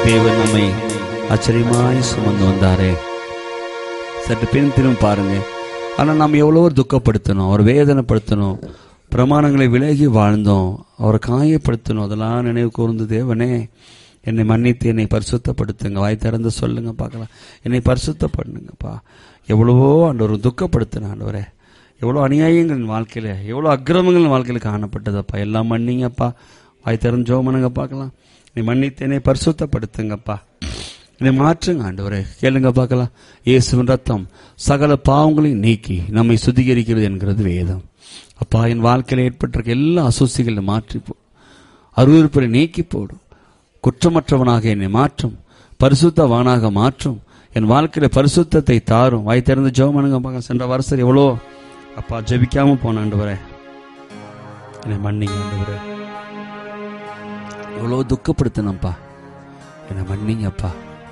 தேவன் நம்மை ஆச்சரியமாய் சுமந்து வந்தாரே சற்று பின் திரும்ப பாருங்க ஆனால் நாம் எவ்வளோ துக்கப்படுத்தணும் அவர் வேதனைப்படுத்தணும் பிரமாணங்களை விலகி வாழ்ந்தோம் அவரை காயப்படுத்தணும் அதெல்லாம் நினைவு கூர்ந்து தேவனே என்னை மன்னித்து என்னை பரிசுத்தப்படுத்துங்க வாய் திறந்து சொல்லுங்க பார்க்கலாம் என்னை பரிசுத்தப்படுங்கப்பா எவ்வளவோ ஆண்டவர் துக்கப்படுத்தின ஆண்டவரே எவ்வளோ அநியாயங்கள் என் வாழ்க்கையில எவ்வளோ அக்கிரமங்கள் என் வாழ்க்கையில காணப்பட்டதப்பா எல்லாம் மன்னிங்கப்பா வாய் திறந்து ஜோமனுங்க பார்க்கலாம் நீ மன்னித்து என்னை பரிசுத்தப்படுத்துங்கப்பா இதை மாற்றுங்க ஆண்டவரே கேளுங்க பார்க்கலாம் இயேசுவின் ரத்தம் சகல பாவங்களையும் நீக்கி நம்மை சுத்திகரிக்கிறது என்கிறது வேதம் அப்பா என் வாழ்க்கையில் ஏற்பட்டிருக்க எல்லா அசூசிகளை மாற்றி போ அருவருப்பை நீக்கி போடும் குற்றமற்றவனாக என்னை மாற்றும் பரிசுத்தவானாக மாற்றும் என் வாழ்க்கையில பரிசுத்தத்தை தாரும் வாய் திறந்து ஜெபமனுங்க பார்க்க சென்ற வருஷம் எவ்வளோ அப்பா ஜெபிக்காம போன ஆண்டவரே என்னை மன்னிங்க ஆண்டவரே எவ்வளோ துக்கப்படுத்தினப்பா என்னை மன்னிங்கப்பா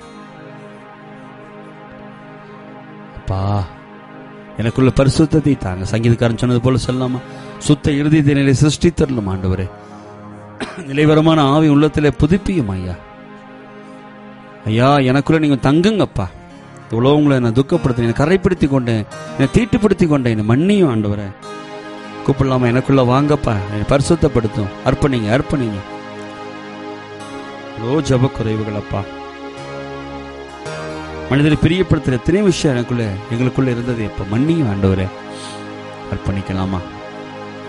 அப்பா எனக்குள்ள பரிசுத்தத்தை தாங்க சங்கீதக்காரன் சொன்னது போல சொல்லாமா சுத்த இறுதி நிலை சிருஷ்டி தரலும் ஆண்டவரே நிலைவரமான ஆவி உள்ளத்திலே புதுப்பியும் ஐயா ஐயா எனக்குள்ள நீங்க தங்குங்கப்பா இவ்வளோ உங்களை நான் துக்கப்படுத்த என்னை கரைப்படுத்தி கொண்டேன் என்னை தீட்டுப்படுத்தி கொண்டேன் என்னை மன்னியும் ஆண்டவரே கூப்பிடலாமா எனக்குள்ள வாங்கப்பா என்னை பரிசுத்தப்படுத்தும் அர்ப்பணிங்க அர்ப்பணிங்க இவ்வளோ ஜப குறைவுகள் அப்பா மனிதரை பிரியப்படுத்துகிற எத்தனை விஷயம் எனக்குள்ள எங்களுக்குள்ள இருந்தது எப்போ மன்னியும் ஆண்டவரே அர்ப்பணிக்கலாமா